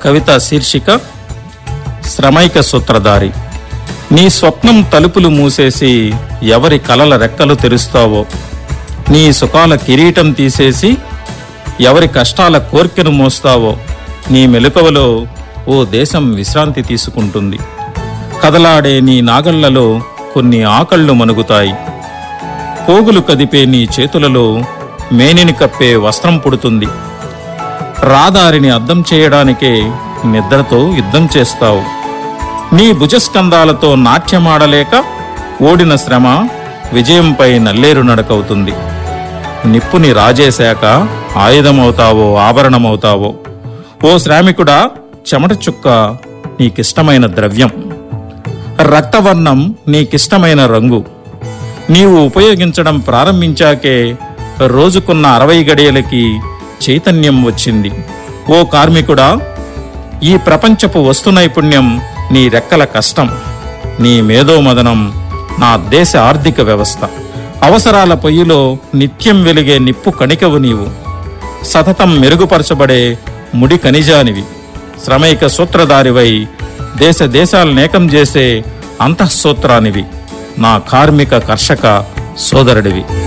కవిత శీర్షిక శ్రమైక సూత్రధారి నీ స్వప్నం తలుపులు మూసేసి ఎవరి కలల రెక్కలు తెరుస్తావో నీ సుఖాల కిరీటం తీసేసి ఎవరి కష్టాల కోర్కెను మోస్తావో నీ మెలకువలో ఓ దేశం విశ్రాంతి తీసుకుంటుంది కదలాడే నీ నాగళ్లలో కొన్ని ఆకళ్ళు మనుగుతాయి పోగులు కదిపే నీ చేతులలో మేనిని కప్పే వస్త్రం పుడుతుంది రాదారిని అద్దం చేయడానికే నిద్రతో యుద్ధం చేస్తావు నీ భుజస్కంధాలతో నాట్యమాడలేక ఓడిన శ్రమ విజయంపై నల్లేరు నడకవుతుంది నిప్పుని రాజేశాక ఆయుధమవుతావో ఆభరణమవుతావో ఓ శ్రామికుడా చెమట చుక్క నీకిష్టమైన ద్రవ్యం రక్తవర్ణం నీకిష్టమైన రంగు నీవు ఉపయోగించడం ప్రారంభించాకే రోజుకున్న అరవై గడియలకి చైతన్యం వచ్చింది ఓ కార్మికుడా ఈ ప్రపంచపు వస్తు నైపుణ్యం నీ రెక్కల కష్టం నీ మేధోమదనం నా దేశ ఆర్థిక వ్యవస్థ అవసరాల పొయ్యిలో నిత్యం వెలిగే నిప్పు కణికవు నీవు సతతం మెరుగుపరచబడే ముడి ఖనిజానివి శ్రమైక సూత్రధారివై దేశ దేశాలనేకం చేసే అంతఃసూత్రానివి నా కార్మిక కర్షక సోదరుడివి